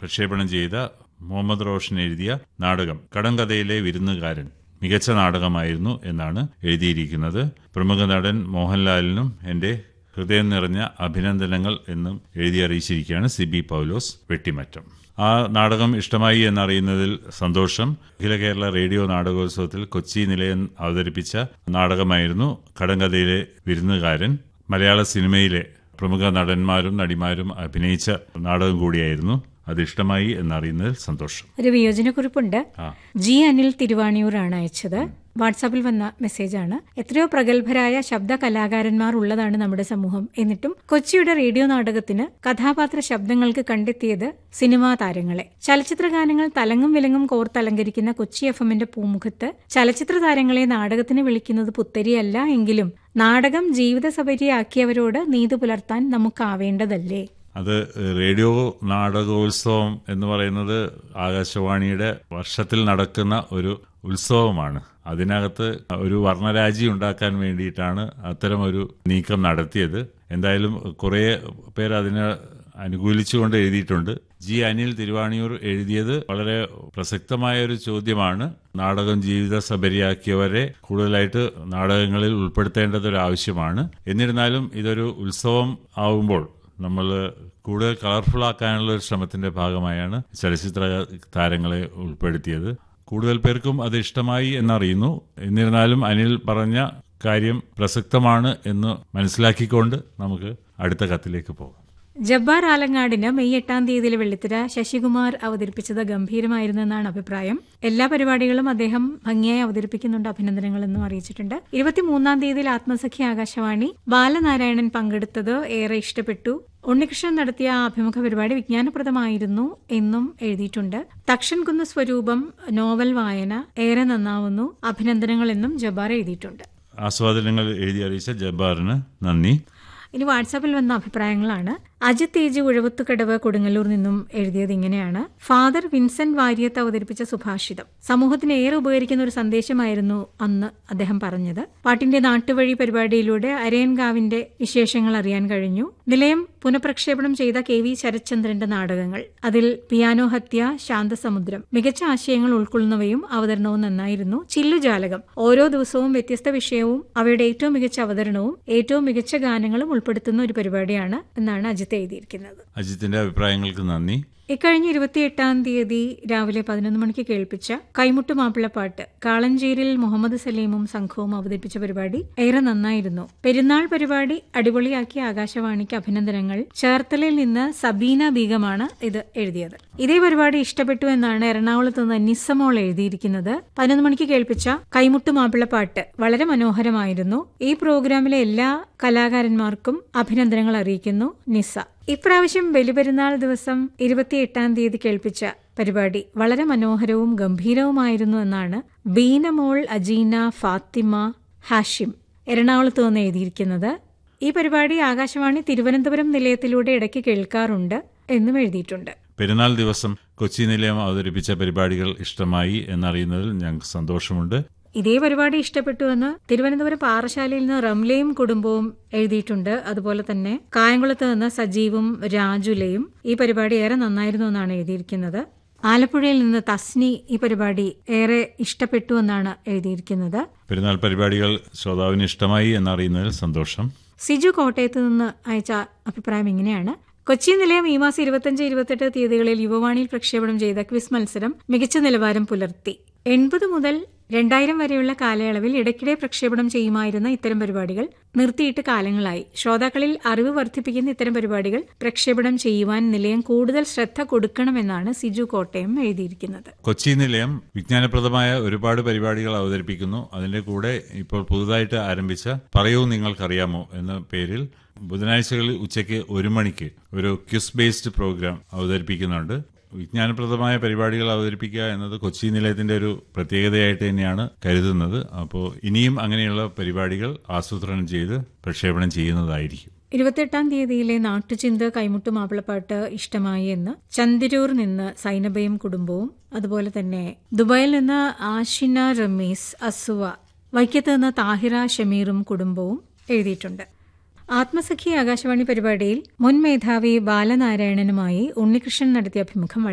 പ്രക്ഷേപണം ചെയ്ത മുഹമ്മദ് റോഷൻ എഴുതിയ നാടകം കടങ്കഥയിലെ വിരുന്നുകാരൻ മികച്ച നാടകമായിരുന്നു എന്നാണ് എഴുതിയിരിക്കുന്നത് പ്രമുഖ നടൻ മോഹൻലാലിനും എൻ്റെ ഹൃദയം നിറഞ്ഞ അഭിനന്ദനങ്ങൾ എന്നും എഴുതി അറിയിച്ചിരിക്കുകയാണ് സി ബി പൗലോസ് വെട്ടിമറ്റം ആ നാടകം ഇഷ്ടമായി എന്നറിയുന്നതിൽ സന്തോഷം അഖില കേരള റേഡിയോ നാടകോത്സവത്തിൽ കൊച്ചി നിലയം അവതരിപ്പിച്ച നാടകമായിരുന്നു കടങ്കഥയിലെ വിരുന്നുകാരൻ മലയാള സിനിമയിലെ പ്രമുഖ നടന്മാരും നടിമാരും അഭിനയിച്ച നാടകം കൂടിയായിരുന്നു അത് ഇഷ്ടമായി എന്നറിയുന്നതിൽ സന്തോഷം ഒരു വിയോജനക്കുറിപ്പുണ്ട് ആ. ജി അനിൽ തിരുവാണിയൂറാണ് അയച്ചത് വാട്സാപ്പിൽ വന്ന മെസ്സേജാണ് എത്രയോ പ്രഗത്ഭരായ ശബ്ദ കലാകാരന്മാർ ഉള്ളതാണ് നമ്മുടെ സമൂഹം എന്നിട്ടും കൊച്ചിയുടെ റേഡിയോ നാടകത്തിന് കഥാപാത്ര ശബ്ദങ്ങൾക്ക് കണ്ടെത്തിയത് സിനിമാ താരങ്ങളെ ചലച്ചിത്ര ഗാനങ്ങൾ തലങ്ങും വിലങ്ങും കോർത്തലങ്കരിക്കുന്ന കൊച്ചി എഫ് എമ്മിന്റെ പൂമുഖത്ത് ചലച്ചിത്ര താരങ്ങളെ നാടകത്തിന് വിളിക്കുന്നത് പുത്തരിയല്ല എങ്കിലും നാടകം ജീവിത സബരിയാക്കിയവരോട് നീതി പുലർത്താൻ നമുക്കാവേണ്ടതല്ലേ അത് റേഡിയോ നാടകോത്സവം എന്ന് പറയുന്നത് ആകാശവാണിയുടെ വർഷത്തിൽ നടക്കുന്ന ഒരു ഉത്സവമാണ് അതിനകത്ത് ഒരു വർണ്ണരാജി ഉണ്ടാക്കാൻ വേണ്ടിയിട്ടാണ് അത്തരം ഒരു നീക്കം നടത്തിയത് എന്തായാലും കുറേ പേർ അതിനെ അനുകൂലിച്ചുകൊണ്ട് എഴുതിയിട്ടുണ്ട് ജി അനിൽ തിരുവാണിയൂർ എഴുതിയത് വളരെ പ്രസക്തമായ ഒരു ചോദ്യമാണ് നാടകം ജീവിത സബരിയാക്കിയവരെ കൂടുതലായിട്ട് നാടകങ്ങളിൽ ഉൾപ്പെടുത്തേണ്ടത് ഒരു ആവശ്യമാണ് എന്നിരുന്നാലും ഇതൊരു ഉത്സവം ആവുമ്പോൾ നമ്മൾ കൂടുതൽ കളർഫുൾ ആക്കാനുള്ള ഒരു ശ്രമത്തിന്റെ ഭാഗമായാണ് ചലച്ചിത്ര താരങ്ങളെ ഉൾപ്പെടുത്തിയത് കൂടുതൽ പേർക്കും അത് ഇഷ്ടമായി എന്നറിയുന്നു എന്നിരുന്നാലും അനിൽ പറഞ്ഞ കാര്യം പ്രസക്തമാണ് എന്ന് മനസ്സിലാക്കിക്കൊണ്ട് നമുക്ക് അടുത്ത കത്തിലേക്ക് പോകാം ജബ്ബാർ ആലങ്ങാടിന് മെയ് എട്ടാം തീയതിയിലെ വെള്ളിത്തിര ശശികുമാർ അവതരിപ്പിച്ചത് ഗംഭീരമായിരുന്നു എന്നാണ് അഭിപ്രായം എല്ലാ പരിപാടികളും അദ്ദേഹം ഭംഗിയായി അവതരിപ്പിക്കുന്നുണ്ട് അഭിനന്ദനങ്ങളെന്നും അറിയിച്ചിട്ടുണ്ട് ഇരുപത്തിമൂന്നാം തീയതിയിൽ ആത്മസഖ്യ ആകാശവാണി ബാലനാരായണൻ പങ്കെടുത്തത് ഏറെ ഇഷ്ടപ്പെട്ടു ഉണ്ണികൃഷ്ണൻ നടത്തിയ ആ അഭിമുഖ പരിപാടി വിജ്ഞാനപ്രദമായിരുന്നു എന്നും എഴുതിയിട്ടുണ്ട് തക്ഷൻ കുന്ന് സ്വരൂപം നോവൽ വായന ഏറെ നന്നാവുന്നു അഭിനന്ദനങ്ങൾ എന്നും ജബ്ബാർ എഴുതിയിട്ടുണ്ട് ആസ്വാദനങ്ങൾ എഴുതി അറിയിച്ച ജബ്ബാറിന് നന്ദി ഇനി വാട്സാപ്പിൽ വന്ന അഭിപ്രായങ്ങളാണ് അജിത് തേജ് ഉഴവത്തുകടവ് കൊടുങ്ങല്ലൂർ നിന്നും എഴുതിയത് ഇങ്ങനെയാണ് ഫാദർ വിൻസെന്റ് വാര്യത്ത് അവതരിപ്പിച്ച സുഭാഷിതം സമൂഹത്തിന് ഏറെ ഉപകരിക്കുന്ന ഒരു സന്ദേശമായിരുന്നു അന്ന് അദ്ദേഹം പറഞ്ഞത് പാട്ടിന്റെ നാട്ടുവഴി പരിപാടിയിലൂടെ അരയൻകാവിന്റെ വിശേഷങ്ങൾ അറിയാൻ കഴിഞ്ഞു നിലയം പുനഃപ്രക്ഷേപണം ചെയ്ത കെ വി ശരത്ചന്ദ്രന്റെ നാടകങ്ങൾ അതിൽ പിയാനോ ഹത്യ ശാന്തസമുദ്രം മികച്ച ആശയങ്ങൾ ഉൾക്കൊള്ളുന്നവയും അവതരണവും നന്നായിരുന്നു ചില്ലുജാലകം ഓരോ ദിവസവും വ്യത്യസ്ത വിഷയവും അവയുടെ ഏറ്റവും മികച്ച അവതരണവും ഏറ്റവും മികച്ച ഗാനങ്ങളും ഉൾപ്പെടുത്തുന്ന ഒരു പരിപാടിയാണ് എന്നാണ് അജിത്ത് എഴുതിയിരിക്കുന്നത് അജിത്തിന്റെ അഭിപ്രായങ്ങൾക്ക് നന്ദി ഇക്കഴിഞ്ഞ ഇരുപത്തിയെട്ടാം തീയതി രാവിലെ പതിനൊന്ന് മണിക്ക് കേൾപ്പിച്ച കൈമുട്ട് മാപ്പിളപ്പാട്ട് കാളഞ്ചേരിൽ മുഹമ്മദ് സലീമും സംഘവും അവതരിപ്പിച്ച പരിപാടി ഏറെ നന്നായിരുന്നു പെരുന്നാൾ പരിപാടി അടിപൊളിയാക്കിയ ആകാശവാണിക്ക് അഭിനന്ദനങ്ങൾ ചേർത്തലയിൽ നിന്ന് സബീന ബീഗമാണ് ഇത് എഴുതിയത് ഇതേ പരിപാടി ഇഷ്ടപ്പെട്ടു എന്നാണ് എറണാകുളത്ത് നിന്ന് നിസ്സമോൾ എഴുതിയിരിക്കുന്നത് പതിനൊന്ന് മണിക്ക് കേൾപ്പിച്ച കൈമുട്ട് മാപ്പിളപ്പാട്ട് വളരെ മനോഹരമായിരുന്നു ഈ പ്രോഗ്രാമിലെ എല്ലാ കലാകാരന്മാർക്കും അഭിനന്ദനങ്ങൾ അറിയിക്കുന്നു നിസ്സ ഇപ്രാവശ്യം ബലിപെരുന്നാൾ ദിവസം ഇരുപത്തിയെട്ടാം തീയതി കേൾപ്പിച്ച പരിപാടി വളരെ മനോഹരവും ഗംഭീരവുമായിരുന്നു എന്നാണ് ബീനമോൾ അജീന ഫാത്തിമ ഹാഷിം എറണാകുളത്ത് നിന്ന് എഴുതിയിരിക്കുന്നത് ഈ പരിപാടി ആകാശവാണി തിരുവനന്തപുരം നിലയത്തിലൂടെ ഇടയ്ക്ക് കേൾക്കാറുണ്ട് എന്നും എഴുതിയിട്ടുണ്ട് പെരുന്നാൾ ദിവസം കൊച്ചി നിലയം അവതരിപ്പിച്ച പരിപാടികൾ ഇഷ്ടമായി എന്നറിയുന്നതിൽ ഞങ്ങൾക്ക് സന്തോഷമുണ്ട് ഇതേ പരിപാടി ഇഷ്ടപ്പെട്ടുവെന്ന് തിരുവനന്തപുരം പാറശാലയിൽ നിന്ന് റംലയും കുടുംബവും എഴുതിയിട്ടുണ്ട് അതുപോലെ തന്നെ കായംകുളത്ത് നിന്ന് സജീവും രാജുലയും ഈ പരിപാടി ഏറെ നന്നായിരുന്നു എന്നാണ് എഴുതിയിരിക്കുന്നത് ആലപ്പുഴയിൽ നിന്ന് തസ്നി ഈ പരിപാടി ഏറെ ഇഷ്ടപ്പെട്ടു എന്നാണ് എഴുതിയിരിക്കുന്നത് പെരുന്നാൾ പരിപാടികൾ ശ്രോതാവിന് ഇഷ്ടമായി എന്നറിയുന്നതിൽ സന്തോഷം സിജു കോട്ടയത്ത് നിന്ന് അയച്ച അഭിപ്രായം ഇങ്ങനെയാണ് കൊച്ചി നിലയം ഈ മാസം ഇരുപത്തിയഞ്ച് ഇരുപത്തെട്ട് തീയതികളിൽ യുവവാണിയിൽ പ്രക്ഷേപണം ചെയ്ത ക്വിസ് മത്സരം മികച്ച നിലവാരം പുലർത്തി എൺപത് മുതൽ രണ്ടായിരം വരെയുള്ള കാലയളവിൽ ഇടയ്ക്കിടെ പ്രക്ഷേപണം ചെയ്യുമായിരുന്ന ഇത്തരം പരിപാടികൾ നിർത്തിയിട്ട് കാലങ്ങളായി ശ്രോതാക്കളിൽ അറിവ് വർദ്ധിപ്പിക്കുന്ന ഇത്തരം പരിപാടികൾ പ്രക്ഷേപണം ചെയ്യുവാൻ നിലയം കൂടുതൽ ശ്രദ്ധ കൊടുക്കണമെന്നാണ് സിജു കോട്ടയം എഴുതിയിരിക്കുന്നത് കൊച്ചി നിലയം വിജ്ഞാനപ്രദമായ ഒരുപാട് പരിപാടികൾ അവതരിപ്പിക്കുന്നു അതിന്റെ കൂടെ ഇപ്പോൾ പുതുതായിട്ട് ആരംഭിച്ച പറയൂ നിങ്ങൾക്കറിയാമോ എന്ന പേരിൽ ബുധനാഴ്ചകളിൽ ഉച്ചയ്ക്ക് ഒരു മണിക്ക് ഒരു ക്യുസ് ബേസ്ഡ് പ്രോഗ്രാം അവതരിപ്പിക്കുന്നുണ്ട് വിജ്ഞാനപ്രദമായ പരിപാടികൾ അവതരിപ്പിക്കുക എന്നത് കൊച്ചി നിലയത്തിന്റെ ഒരു പ്രത്യേകതയായിട്ട് തന്നെയാണ് കരുതുന്നത് അപ്പോൾ ഇനിയും അങ്ങനെയുള്ള പരിപാടികൾ ആസൂത്രണം ചെയ്ത് പ്രക്ഷേപണം ചെയ്യുന്നതായിരിക്കും ഇരുപത്തെട്ടാം തീയതിയിലെ നാട്ടുചിന്ത കൈമുട്ട് മാപ്പിളപ്പാട്ട് ഇഷ്ടമായി എന്ന് ചന്ദിരൂർ നിന്ന് സൈനബയും കുടുംബവും അതുപോലെ തന്നെ ദുബായിൽ നിന്ന് ആഷിന റമീസ് അസുവ വൈക്കത്ത് നിന്ന് താഹിറ ഷമീറും കുടുംബവും എഴുതിയിട്ടുണ്ട് ആത്മസഖി ആകാശവാണി പരിപാടിയിൽ മുൻ മേധാവി ബാലനാരായണനുമായി ഉണ്ണികൃഷ്ണൻ നടത്തിയ അഭിമുഖം